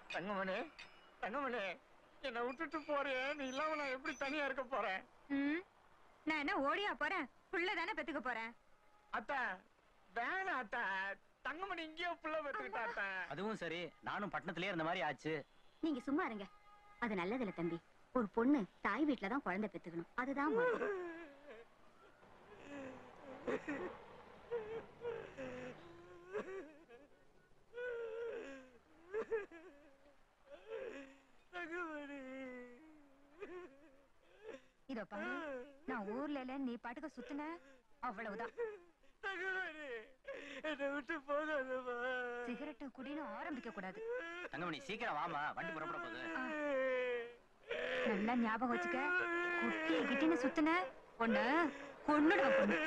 தங்கமணி தங்கமணி என்னை விட்டுட்டு போறியே நீ இல்லாம நான் எப்படி தனியா இருக்க போறேன் ம், நான் என்ன ஓடியா போறேன் புள்ள தானே பெத்துக்க போறேன் அத்தா வேணாம் அத்தா தங்கமணி இங்கேயோ புள்ள பெற்றுக்கிட்டா அத்தா அதுவும் சரி நானும் பட்டணத்திலே இருந்த மாதிரி ஆச்சு நீங்க சும்மா இருங்க அது நல்லதில்ல தம்பி ஒரு பொண்ணு தாய் வீட்ல தான் குழந்தை பெத்துக்கணும் அதுதான் முறை. தங்கமணி இதோ பாரு நான் ஊர்ல இல்ல நீ பாட்டுக்கு சுத்துன அவ்வளவுதான் தங்கமணி என்னை விட்டு போகாதம்மா சிகரெட்டு குடின்னு ஆரம்பிக்க கூடாது தங்கமணி சீக்கிரம் வாமா வண்டி புறப்பட போகுது நல்லா ஞாபகம் வச்சுக்க குட்டி கிட்டின்னு சுத்துன பொண்ணு கொன்னுடுவேன் பொண்ணு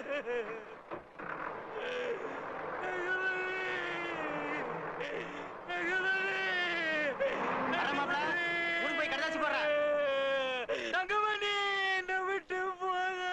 வரேன் மாப்ள. ஊருக்கு போய் கடதாசி போடுறேன். தங்கமணி என்னை விட்டு போகாத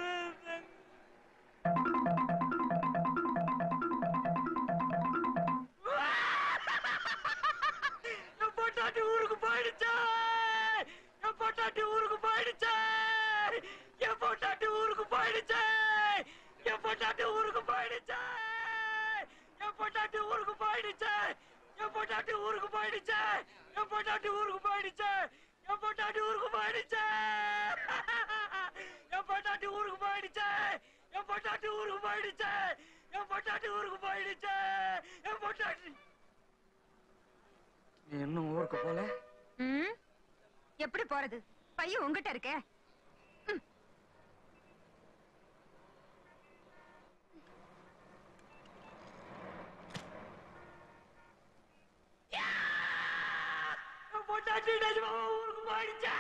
என் பொட்டாட்டி ஊருக்கு போயிடுச்சே என் பொட்டாட்டி ஊருக்கு போயிடுச்சே என் பொட்டாட்டி ஊருக்கு போயிடுச்சே என் பொட்டாட்டி ஊருக்கு போயிடுச்சே என் பொட்டாட்டி ஊருக்கு போயிடுச்சே என் பொட்டாட்டி ஊருக்கு போயிடுச்சே என் பொட்டாட்டி ஊருக்கு போயிடுச்சே என் பொட்டாட்டி ஊருக்கு போயிடுச்சே என் பொட்டாட்டி ஊருக்கு போயிடுச்சே என் பொட்டாட்டி ஊருக்கு போயிடுச்சே என் பொட்டாட்டி ஊருக்கு போயிடுச்சே என் பொட்டாட்டி நீ இன்னும் ஊருக்கு போல ம், எப்படி போறது பையன் உங்ககிட்ட இருக்கே என் பொட்டாட்டி நிஜமாவா ஊருக்கு போயிடுச்சே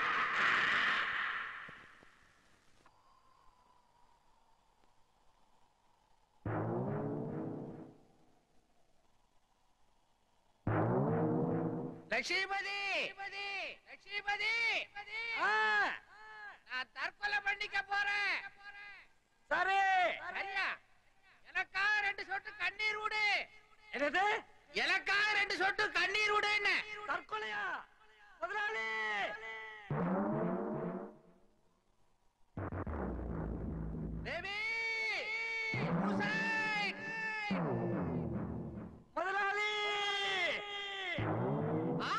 லட்சுமிபதி லட்சுமிபதி ஆ, நான் தற்கொலை பண்ணிக்க போறேன் சரி சரியா எனக்கா ரெண்டு சொட்டு கண்ணீர் விடு என்னது எனக்கா ரெண்டு சொட்டு கண்ணீர் விடுன்னு தற்கொலையா முதலாளி பேபி ஹுசைன் முதலாளி ஆ!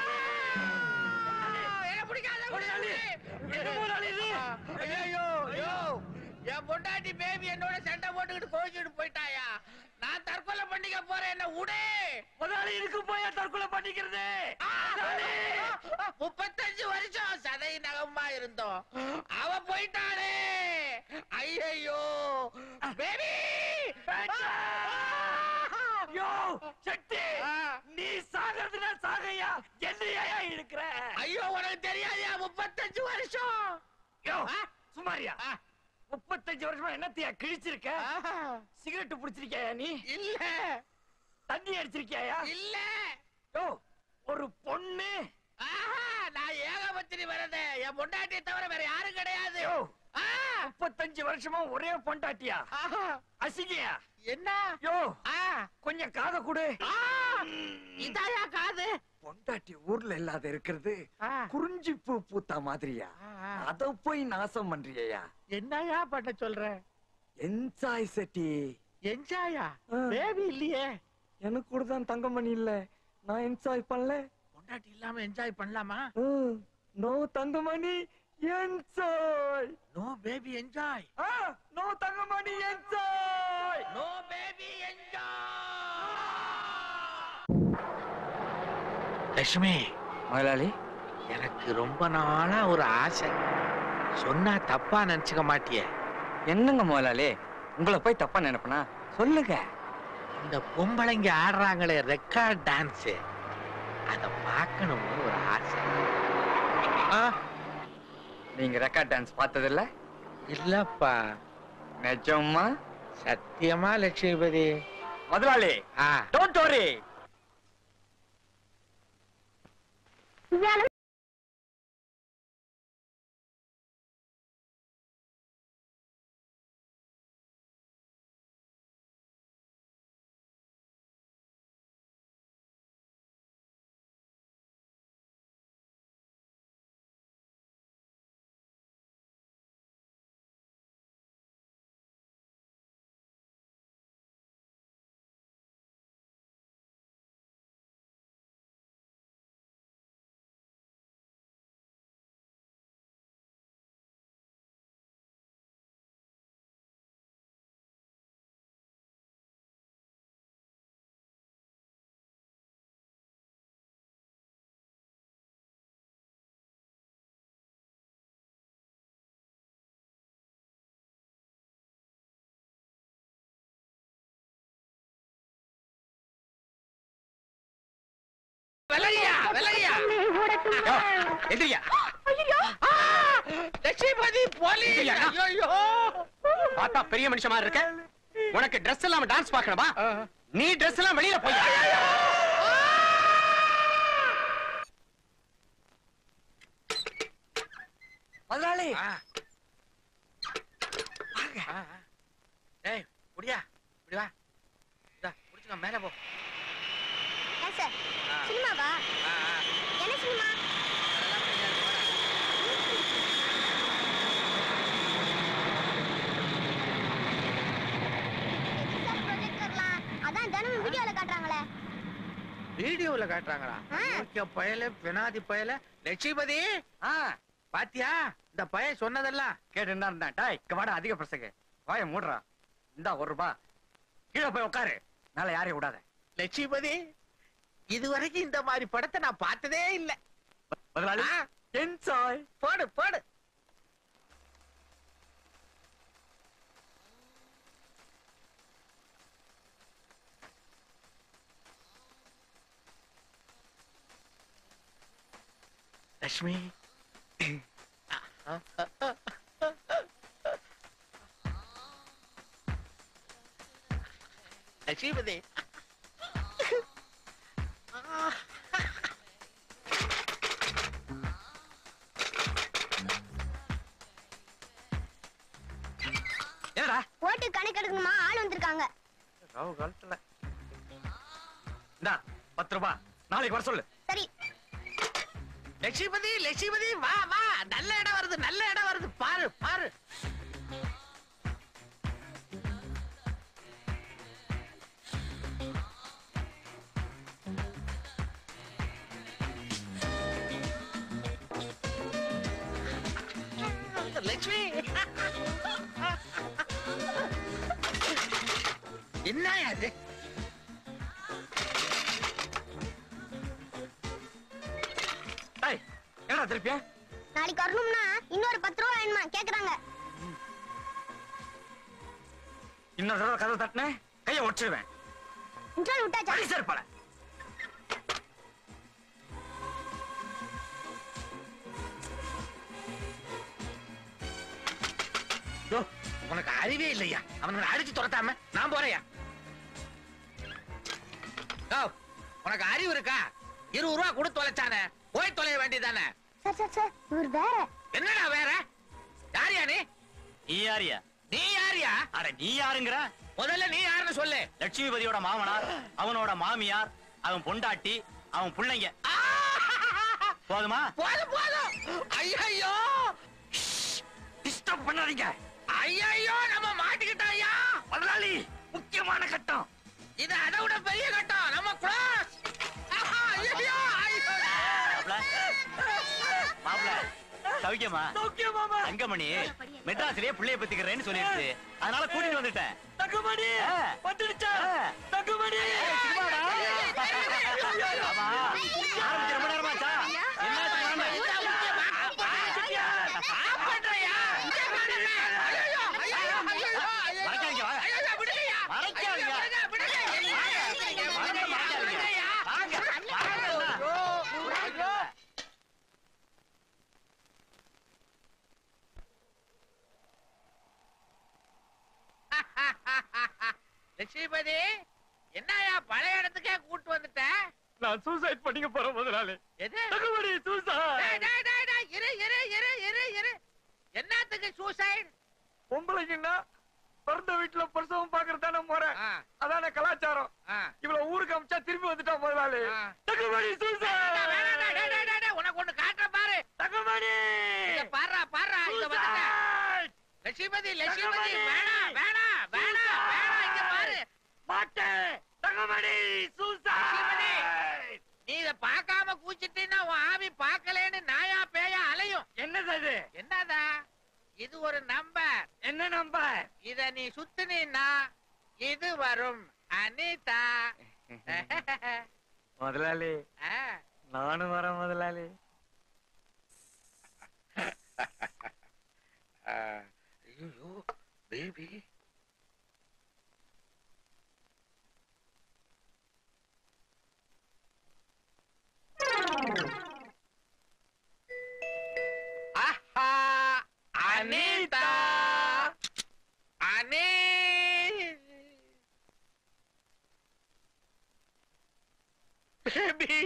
என்ன பிடிக்காத முதலாளி என்ன முதலாளி இது ஐயோ ஐயோ என் பொண்டாட்டி பேபி என்னோட சண்டை போட்டுக்கிட்டு கோச்சிட்டு போயிட்டாயா நான் தற்கொலை பண்ணிக்க போறேன் என்ன விடு முதலாளி இதுக்கு போய் தற்கொலை பண்ணிக்கிறது முதலாளி! முப்பத்தஞ்சு வருஷம் சதை நகமா இருந்தோம் அவ போயிட்டாளே ஐயோ பேபி யோ சக்தி நீ சாகிறதுனா சாகையா என்னையா இருக்கிற ஐயோ உனக்கு தெரியாதியா முப்பத்தஞ்சு வருஷம் யோ ஆ? சுமாரியா ஆ. முப்பத்தஞ்சு வருஷமா என்னத்தையா கிழிச்சிருக்க ஆஹா. சிகரெட் புடிச்சிருக்கியா நீ இல்ல தண்ணி அடிச்சிருக்கியா இல்ல யோ ஒரு பொண்ணு ஆஹா, நான் ஏகபத்திரி வரதே என் பொண்டாட்டியை தவிர வேற யாரும் கிடையாது யோ ஆ, முப்பத்தஞ்சு வருஷமா ஒரே பொண்டாட்டியா ஆஹா. அசிங்கயா என்ன யோ ஆ, கொஞ்சம் காதை கொடு ஆ, இதாயா காது பொண்டாட்டி ஊர்ல இல்லாத இருக்கிறது ஆ, குறிஞ்சி பூ பூத்தா மாதிரியா ஆ, ஆ. அத போய் நாசம் பண்றியா என்னயா பண்ண சொல்ற என்ஜாய் செட்டி என்ஜாயா ஆ. பேபி இல்லையே எனக்கு கூட தான் தங்கமணி இல்ல நான் என்ஜாய் பண்ணல பொண்டாட்டி இல்லாம என்ஜாய் பண்ணலாமா no Thangamani enjoy no baby enjoy no Thangamani enjoy no baby enjoy Lakshmi முதலாளி எனக்கு ரொம்ப நாளா ஒரு ஆசை சொன்னா தப்பா நினைச்சுக்க மாட்டியே என்னங்க முதலாளி உங்களை போய் தப்பா நினைப்பனா சொல்லுங்க இந்த பொம்பளைங்க ஆடுறாங்களே ரெக்கார்ட் டான்ஸ் அத பார்க்கணும்னு ஒரு ஆசை ஆ, நீங்க ரெக்கார்ட் டான்ஸ் பார்த்ததில்ல இல்லப்பா நிஜமா சத்தியமா லட்சுமிபதி முதலாளி ஆ don't worry இயால yo, எந்திரியா ah, Lakshmipathi police இல்லையா? ஐயோ பார்த்தா பெரிய மனுஷன் மாதிரி இருக்க உனக்கு Dress இல்லாம டான்ஸ் பார்க்கணுமா நீ Dress எல்லாம் வெளியில போய் முதலாளி ஏய் முடியா இப்படி வா இந்தா புடிச்சுக்க மேல போ ஏன் சார் ஆ, சினிமாவா ஆ, ஆ. என்ன சினிமா அதெல்லாம் கிடையாது, வாடா. சார் ப்ரொஜெக்டர்லாம் அதான் தினமும் வீடியோல காட்டுறாங்களே வீடியோல காட்டுறாங்களா ஆ. ஓகே பயல பெனாதி பயல லட்சுமிபதி ஆ, பாத்தியா இந்த பய சொன்னதெல்லாம் கேட்டு இருந்தா இருந்தேன் டேய் இங்க வாடா அதிக பிரசங்க வாய மூடுறா இந்தா ஒரு ரூபா கீழே போய் உட்காரு மேல யாரையும் விடாத லட்சுமிபதி இதுவரைக்கும் இந்த மாதிரி படத்தை நான் பார்த்ததே இல்ல முதலாளி ஆ, என்ஜாய் போடு போடு லட்சுமி லட்சுமிபதி என்னடா ஓட்டு கணக்கு எடுக்கணுமா ஆள் வந்திருக்காங்க ராவு காலத்துல இந்தா பத்து ரூபா நாளைக்கு வர சொல்லு சரி லட்சுமிபதி லட்சுமிபதி வா வா நல்ல இடம் வருது நல்ல இடம் வருது பாரு பாரு லட்சுமி என்ன அது டேய் என்னடா திருப்பியா நாளைக்கு வரணும்னா இன்னொரு பத்து ரூபா வேணுமா கேக்குறாங்க இன்னொரு தடவை கதை தட்டினேன் கையை ஒடிச்சிடுவேன் இன்ட்ரோல் விட்டாச்சா சரி சார் பல யோ, உனக்கு அறிவே இல்லையா அவனுங்களை அடிச்சு துரத்தாம நான் போறேயா யோ, உனக்கு அறிவு இருக்கா இருபது ரூபா கொடுத்து தொலைச்சானே போய் தொலைய வேண்டியதானே சார் சார் சார் இவர் வேற என்னடா வேற யாரியா நீ நீ யாரியா நீ யாரியா அட நீ யாருங்கிற முதல்ல நீ யாருன்னு சொல்லு லட்சுமிபதியோட மாமனார் அவனோட மாமியார் அவன் பொண்டாட்டி அவன் பிள்ளைங்க ஆ! போதுமா போதும் போதும் ஐயோ டிஸ்டர்ப் பண்ணாதீங்க ஐயோ நம்ம மாட்டிக்கிட்டோம் ஐயா முதலாளி முக்கியமான கட்டம் இது அதை விட பெரிய கட்டம் நம்ம க்ளோஸ் ஐயோ மாப்ள மாப்ள சௌக்கியமா சௌக்கியம் மாமா தங்கமணி மெட்ராஸ்லயே பிள்ளைய பத்திக்கிறேன்னு சொல்லிடுச்சு அதனால கூட்டிட்டு வந்துட்டேன் தங்கமணி ஆ. வந்துடுச்சா ஆ. தங்கமணி சும்மாடா. ஆமா. ஆரம்பிச்சு ரொம்ப நேரமாச்சா? என்னாச்சு குழந்தை? மறைக்காதீங்க, வாங்க. மறைக்காதீங்க. வாங்க, மறைக்காதீங்க. வாங்க, வாங்க. லட்சுமிபதி என்னயா பழைய இடத்துக்கே கூட்டு வந்துட்ட நான் சூசைட் பண்ணிக்க போறேன் முதலாளி எது தங்கமணி டேய், சூசைட் டேய், டேய், டேய், இரு இரு இரு இரு இரு என்னத்துக்கு சூசைட் பொம்பளைக்குன்னா பிறந்த வீட்டுல பிரசவம் பாக்குறது தானே முறை அதான கலாச்சாரம் இவ்வளவு ஊருக்கு அமிச்சா திரும்பி வந்துட்டா முதலாளி ஆ. தங்கமணி சூசைட் உனக்கு ஒண்ணு காட்டுற பாரு தங்கமணி இங்க பாருடா பாருடா இங்க வந்துட்ட சூசைட் லட்சுமிபதி லட்சுமிபதி தங்கமணி! வேணாம் வேணாம் வேணாம் வேணாம் இங்க பாரு மாட்டேன் தங்கமணி லட்சுமிபதி! சூசைட் நீ இத பார்க்காம கூச்சிட்டீன்னா உன் ஆவி பார்க்கலேன்னு நாயா பேயா அலையும் என்னது அது என்னதா இது ஒரு நம்பர் என்ன நம்பர் இத நீ சுத்துனீன்னா இது வரும் அனிதா முதலாளி ஆ, நானும் வரேன் முதலாளி ஐயோ பேபி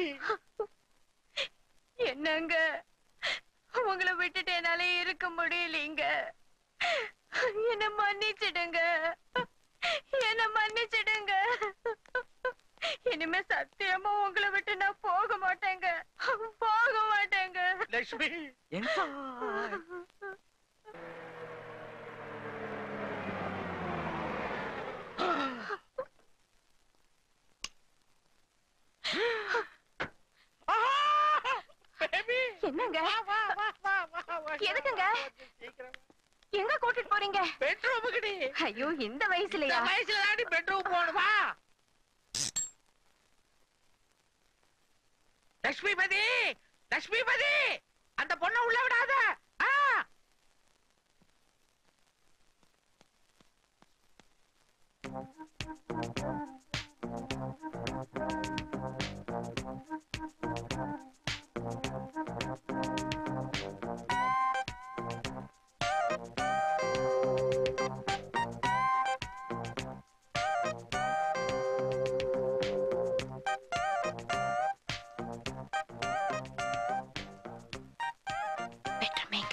என்னங்க உங்களை விட்டுட்டு என்னால இருக்க முடியலீங்க என்ன மன்னிச்சிடுங்க என்ன மன்னிச்சிடுங்க இனிமே சத்தியமா உங்களை விட்டு நான் போக மாட்டேங்க போக மாட்டேங்க லட்சுமி எங்க பேபி என்னங்க வா வா வா வா வா எதுக்குங்க? சீக்கிரம் எங்க கூட்டிட்டு போறீங்க பெட்ரூமுக்குடி ஐயோ இந்த இந்த வயசுலயா வயசுல தாண்டி பெட்ரூம் போகணுமா லட்சுமிபதி லட்சுமிபதி அந்த பொண்ணை உள்ள விடாத ஆ! பெட்ரூமேங்க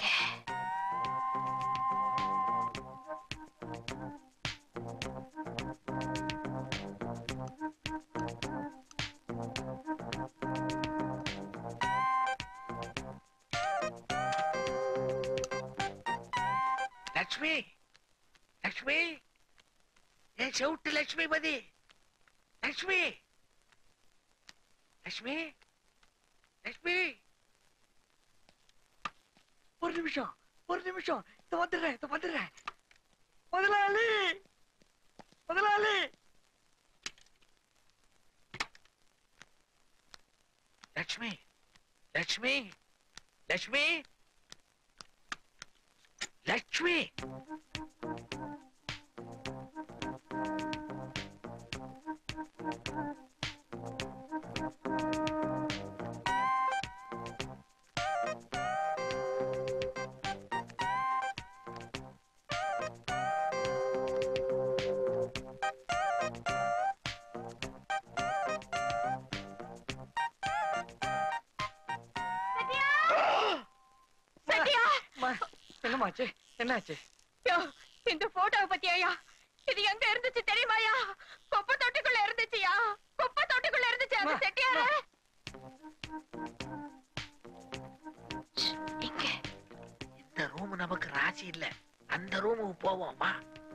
லட்சுமி லட்சுமி ஏன் செவுட்டு லட்சுமிபதி லட்சுமி லட்சுமி லட்சுமி ஒரு நிமிஷம் ஒரு நிமிஷம் இத வந்துடுறேன் இத வந்துடுறேன் முதலாளி முதலாளி லட்சுமி லட்சுமி லட்சுமி லட்சுமி சத்யா அம்மா, என்னம்மாச்சு என்னாச்சு யோ, இந்த போட்டோவை பத்தியாயா இது எங்க இருந்துச்சு தெரியுமாயா குப்பை தொட்டிக்குள்ள இருந்துச்சுயா குப்பை தொட்டிக்குள்ள இருந்துச்சு அந்த அம்மா, செட்டியாரு இங்க இந்த ரூம் நமக்கு ராசி இல்ல அந்த ரூமுக்கு போவோம் வா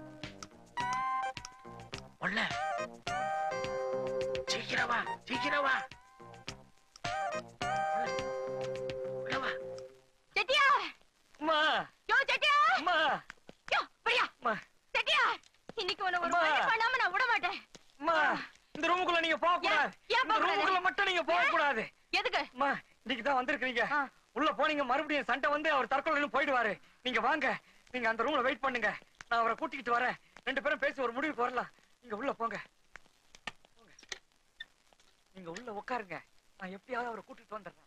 உள்ள சீக்கிரம் வா சீக்கிரம் வா உள்ள. உள்ள வா செட்டியா அம்மா யோ செட்டியா அம்மா யோ பிரியா அம்மா செட்டியா இன்னைக்கு உன்னை ஒரு அம்மா. வழி பண்ணாம நான் விட மாட்டேன் அம்மா இந்த ரூமுக்குள்ள நீங்க போக கூடாது ஏன்? ஏன் இந்த போகக்கூடாது? ரூமுக்குள்ள மட்டும் நீங்க போக கூடாது எதுக்கு அம்மா இன்னைக்கு தான் வந்திருக்கீங்க ஆ. உள்ள போனீங்க மறுபடியும் சண்டை வந்து அவர் தற்கொலைன்னு போயிடுவாரு நீங்க வாங்க நீங்க அந்த ரூம்ல வெயிட் பண்ணுங்க நான் அவரை கூட்டிக்கிட்டு வரேன் ரெண்டு பேரும் பேசி ஒரு முடிவுக்கு வரலாம் நீங்க உள்ள போங்க போங்க. நீங்க உள்ள உட்காருங்க நான் எப்படியாவது அவரை கூட்டிட்டு வந்துடுறேன்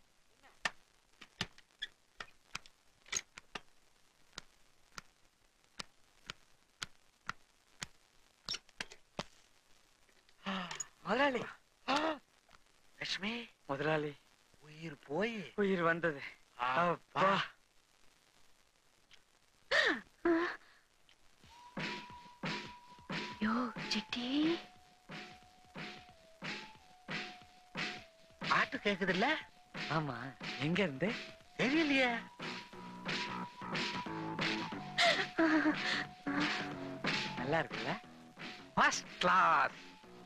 முதலாளி லட்சுமி முதலாளி உயிர் போய் உயிர் வந்தது அப்பா அப்பா யோ சிட்டி பாட்டு கேக்குது இல்ல ஆமா எங்க இருந்து தெரியலையே நல்லா இருக்குல்ல ஃபர்ஸ்ட் கிளாஸ்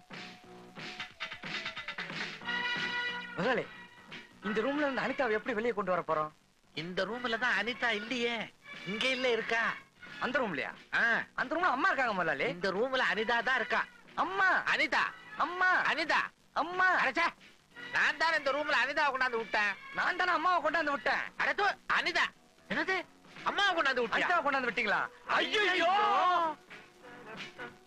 முதலாளி இந்த ரூம்ல இருந்து அனிதாவை எப்படி வெளியே கொண்டு வர போறோம் இந்த ரூம்ல தான் அனிதா இல்லையே இங்க இல்ல இருக்கா அந்த ரூம்லயா ஆ, அந்த ரூம்ல அம்மா இருக்காங்க முதலாளி இந்த ரூம்ல அனிதா தான் இருக்கா அம்மா அனிதா அம்மா அனிதா அம்மா அடைச்சா நான் தான் இந்த ரூம்ல அனிதாவை கொண்டாந்து விட்டேன் நான் தானே அம்மாவை கொண்டாந்து விட்டேன் அடத்து அனிதா என்னது அம்மாவை கொண்டாந்து விட்டியா அனிதாவை கொண்டாந்து விட்டீங்களா ஐயோ